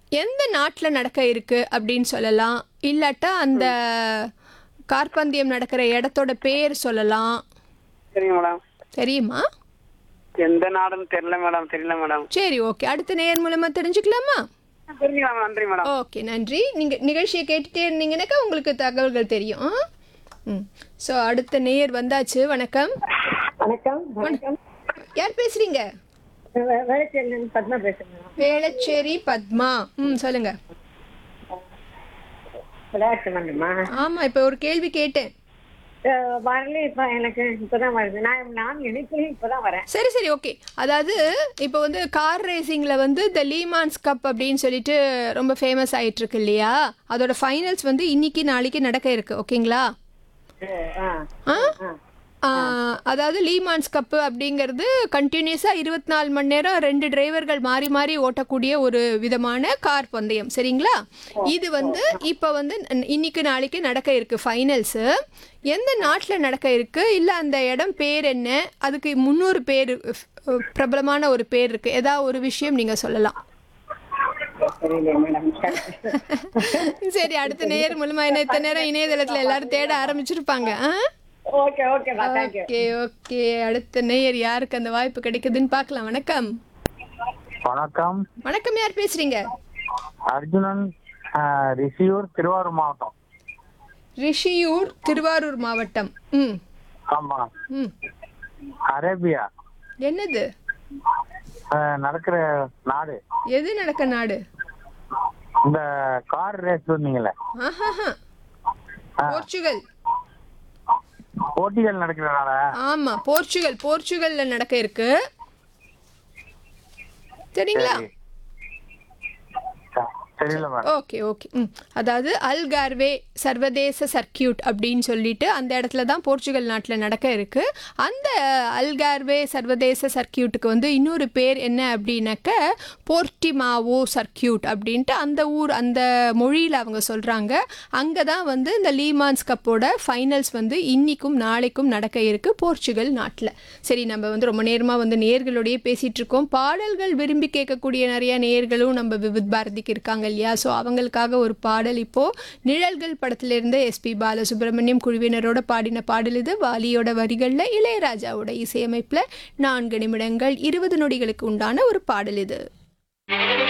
எந்த நாட்டில் நடக்க இருக்கு அப்படின்னு சொல்லலாம் இல்லாட்டா அந்த கார்பந்தயம் நடக்கிற இடத்தோட பேர் சொல்லலாம் சரிங்க மேடம் தெரியுமா எந்த நாடுன்னு தெரியல மேடம் தெரியல மேடம் சரி ஓகே அடுத்த நேயர் மூலமா தெரிஞ்சுக்கலாமா தெரிஞ்சுக்கலாம் நன்றி மேடம் ஓகே நன்றி நீங்கள் நிகழ்ச்சியை கேட்டுட்டே இருந்தீங்கன்னாக்கா உங்களுக்கு தகவல்கள் தெரியும் ஆ? ம் ஸோ அடுத்த நேயர் வந்தாச்சு வணக்கம் வணக்கம் வணக்கம் யார் பேசுறீங்க வே- வேளச்சேரியிலிருந்து பத்மா பேசுறேன் வேளச்சேரி பத்மா ம் சொல்லுங்க விளையாட்டு மண்டமா ஆமா இப்போ ஒரு கேள்வி கேட்டேன் வரல இப்ப எனக்கு இப்பதான் வருது நான் நான் நினைக்கிறேன் இப்பதான் வரேன் சரி சரி ஓகே அதாவது இப்போ வந்து கார் ரேசிங்கில் வந்து த லீமான்ஸ் கப் அப்படின்னு சொல்லிட்டு ரொம்ப ஃபேமஸ் ஆயிட்டு இருக்கு இல்லையா அதோட ஃபைனல்ஸ் வந்து இன்னைக்கு நாளைக்கு நடக்க இருக்கு ஓகேங்களா ஆ, ஆ ஆ, அதாவது லீமான்ஸ் கப்பு அப்படிங்கிறது கண்டினியூஸாக இருபத்தி நாலு மணி நேரம் ரெண்டு டிரைவர்கள் மாறி மாறி ஓட்டக்கூடிய ஒரு விதமான கார் பந்தயம் சரிங்களா இது வந்து இப்போ வந்து ந- இன்னைக்கு நாளைக்கு நடக்க இருக்கு ஃபைனல்ஸு எந்த நாட்டில் நடக்க இருக்கு இல்லை அந்த இடம் பேர் என்ன அதுக்கு முன்னூறு பேர் அஹ், பிரபலமான ஒரு பேர் இருக்கு ஏதாவது ஒரு விஷயம் நீங்கள் சொல்லலாம் தெரியல மேடம் சரி அடுத்த நேர் மூலமா என்ன இத்தனை நேரம் இணையதளத்தில் எல்லாரும் தேட ஆரம்பிச்சிருப்பாங்க ah okay okay thank you okay okay அடுத்த நேயர் யாருக்கு அந்த வாய்ப்பு கிடைக்குதுன்னு பார்க்கலாம் வணக்கம் வணக்கம் வணக்கம் யார் பேசுறீங்க அர்ஜுனன் ஆஹ், ரிஷியூர் திருவாரூர் மாவட்டம் ரிஷியூர் திருவாரூர் மாவட்டம் ம் ஆமா ம் அரேபியா என்னது ஆஹ், நடக்கிற நாடு எது நடக்க நாடு இந்த கார் ரேஸ் சொன்னீங்களே ஆஹாஹா போர்ச்சுகல் போட்டிகள் நடக்கிற நாடா ஆமா போர்ச்சுகல் போர்ச்சுகல்ல நடக்க இருக்கு சரிங்களா சரி தெரியல மேடம் ஓகே ஓகே ம் அதாவது அல்கார்வே சர்வதேச சர்க்கியூட் அப்படின்னு சொல்லிட்டு அந்த இடத்துல தான் போர்ச்சுகல் நாட்டில் நடக்க இருக்கு அந்த அல்கார்வே சர்வதேச சர்க்கியூட்டுக்கு வந்து இன்னொரு பேர் என்ன அப்படின்னாக்க போர்ட்டிமாவோ சர்க்கியூட் அப்படின்ட்டு அந்த ஊர் அந்த மொழியில் அவங்க சொல்கிறாங்க அங்கே தான் வந்து இந்த லீமான்ஸ் கப்போட ஃபைனல்ஸ் வந்து இன்னிக்கும் நாளைக்கும் நடக்க இருக்கு போர்ச்சுகல் நாட்டில் சரி நம்ம வந்து ரொம்ப நேரமாக வந்து நேர்களோடயே பேசிகிட்டு இருக்கோம் பாடல்கள் விரும்பி கேட்கக்கூடிய நிறைய நேர்களும் நம்ம விவித் பாரதிக்கு இருக்காங்க இல்லையா ஸோ அவங்களுக்காக ஒரு பாடல் இப்போது நிழல்கள் படத்திலிருந்து எஸ்பி பாலசுப்ரமணியம் குழுவினரோட பாடின பாடல் இது வாலியோட வரிகளில் இளையராஜாவோட இசையமைப்பில் நான்கு நிமிடங்கள் இருபது நொடிகளுக்கு உண்டான ஒரு பாடல் இது